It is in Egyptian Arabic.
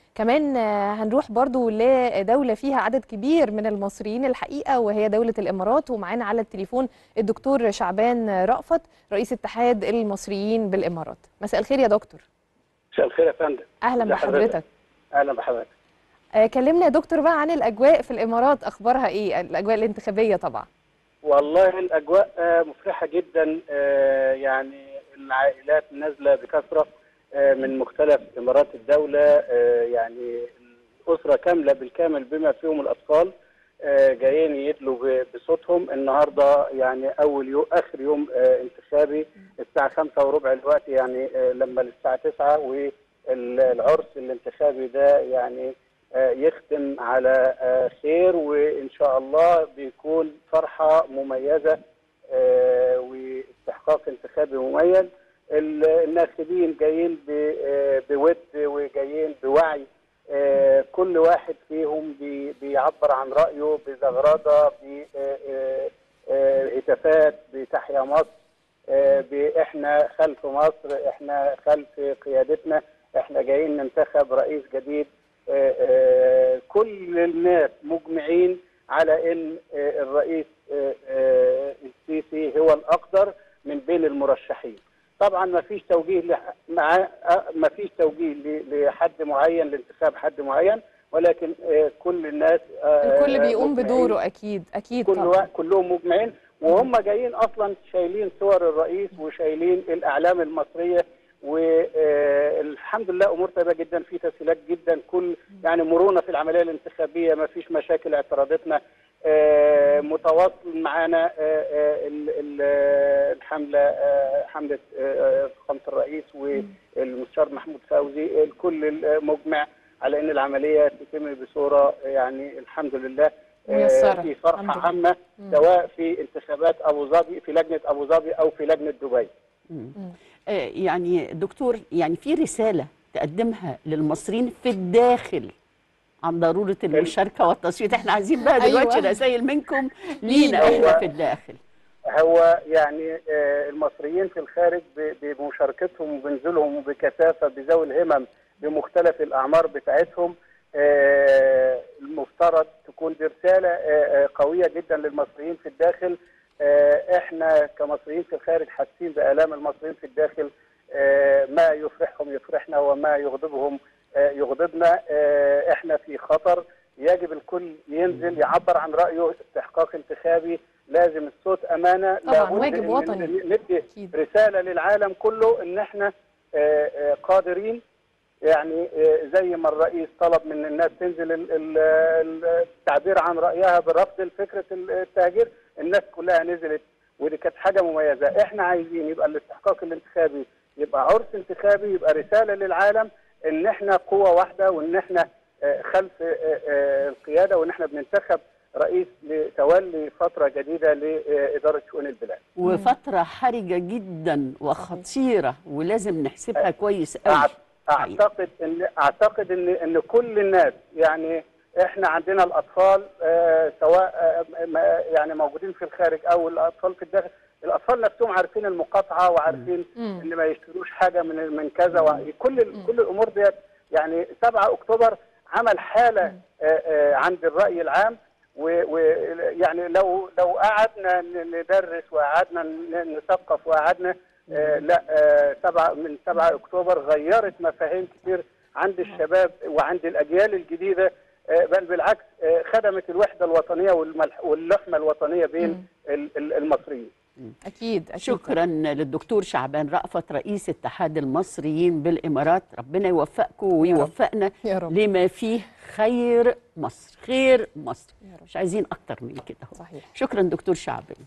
كمان آه، هنروح برضو لدولة فيها عدد كبير من المصريين الحقيقة وهي دولة الإمارات ومعانا على التليفون الدكتور شعبان رأفت رئيس اتحاد المصريين بالإمارات مساء الخير يا دكتور مساء الخير يا فندم أهلا ازي بحضرتك اهلا بحضرتك آه، كلمنا يا دكتور بقى عن الأجواء في الإمارات أخبارها إيه الأجواء الانتخابية طبعا والله الاجواء آه، مفرحه جدا آه، يعني العائلات نازله بكثره آه، من مختلف امارات الدوله آه، يعني الاسره كامله بالكامل بما فيهم الاطفال آه، جايين يدلوا ب- بصوتهم النهارده يعني اول يوم اخر يوم آه، انتخابي الساعه خمسة وربع الوقت يعني آه، لما الساعه 9 والعرس الانتخابي ده يعني آه، يختم على آه، خير وان شاء الله بيكون فرحه مميزه آه، واستحقاق انتخابي مميز ال- الناخبين جايين ب- آه، بود وجايين بوعي آه، كل واحد فيهم بي- بيعبر عن رايه بزغرده بهتافات بتحيا مصر آه، ب- احنا خلف مصر احنا خلف قيادتنا احنا جايين ننتخب رئيس جديد آه، آه، كل الناس مجمعين على ان آه، الرئيس آه، آه، السيسي هو الاقدر من بين المرشحين طبعا ما فيش توجيه لح- مع ما فيش توجيه ل- لحد معين لانتخاب حد معين ولكن آه، كل الناس آه، الكل بيقوم مجمعين. بدوره أكيد أكيد كل طبعا وا... كلهم مجمعين وهم جايين اصلا شايلين صور الرئيس وشايلين الاعلام المصريه والحمد لله امور طيبه جدا في تسهيلات جدا كل يعني مرونه في العمليه الانتخابيه ما فيش مشاكل اعتراضاتنا آه، متواصل معانا آه، آه، ال- ال- آه، الحمله آه، حمله آه، فخامه الرئيس والمستشار محمود فوزي الكل مجمع على ان العمليه تتم بصوره يعني الحمد لله آه، ميسرة. في الحمد فرحه لله. عامه مم. سواء في انتخابات ابو ظبي في لجنه ابو ظبي او في لجنه دبي آه، يعني دكتور يعني في رسالة تقدمها للمصريين في الداخل عن ضرورة المشاركة والتصويت احنا عايزين بقى دلوقتي أيوة. رسائل منكم لينا هو- احنا في الداخل هو يعني آه، المصريين في الخارج ب- بمشاركتهم وبنزولهم بكثافه بذوي الهمم بمختلف الاعمار بتاعتهم آه، المفترض تكون دي رساله آه، آه، قويه جدا للمصريين في الداخل آه، احنا كمصريين في الخارج حاسين بالام المصريين في الداخل آه، ما يفرحهم يفرحنا وما يغضبهم آه، يغضبنا آه، احنا في خطر يجب الكل ينزل يعبر عن رايه استحقاق انتخابي لازم الصوت امانه طبعاً، لابد واجب إن وطني. ندي أكيد. رساله للعالم كله ان احنا آه، آه، قادرين يعني آه، زي ما الرئيس طلب من الناس تنزل ال- ال- ال- التعبير عن رايها برفض فكره التهجير الناس كلها نزلت ودي كانت حاجه مميزه احنا عايزين يبقى الاستحقاق الانتخابي يبقى عرس انتخابي يبقى رساله للعالم ان احنا قوه واحده وان احنا آه، خلف آه، آه، القياده وان احنا بننتخب رئيس لتولي فتره جديده لاداره شؤون البلاد وفترة حرجة جدا وخطيرة ولازم نحسبها كويس قوي أعت- اعتقد ان اعتقد ان ان كل الناس يعني احنا عندنا الاطفال آه سواء آه ما- يعني موجودين في الخارج او الاطفال في الداخل الاطفال نفسهم عارفين المقاطعه وعارفين مم. ان ما يشتروش حاجه من من كذا وع- كل ال- كل الامور ديت يعني 7 اكتوبر عمل حاله آه آه عند الراي العام ويعني لو لو قعدنا ن- ندرس وقعدنا ن- نثقف وقعدنا آه لا آه سبعة من 7 اكتوبر غيرت مفاهيم كتير عند الشباب وعند الاجيال الجديده آه بل بالعكس آه خدمت الوحده الوطنيه والملح- واللحمه الوطنيه بين ال- ال- المصريين أكيد أكيد شكرا للدكتور شعبان رأفت رئيس اتحاد المصريين بالإمارات ربنا يوفقكم ويوفقنا يا رب. لما فيه خير مصر خير مصر يا رب. مش عايزين أكتر من كده صحيح شكرا دكتور شعبان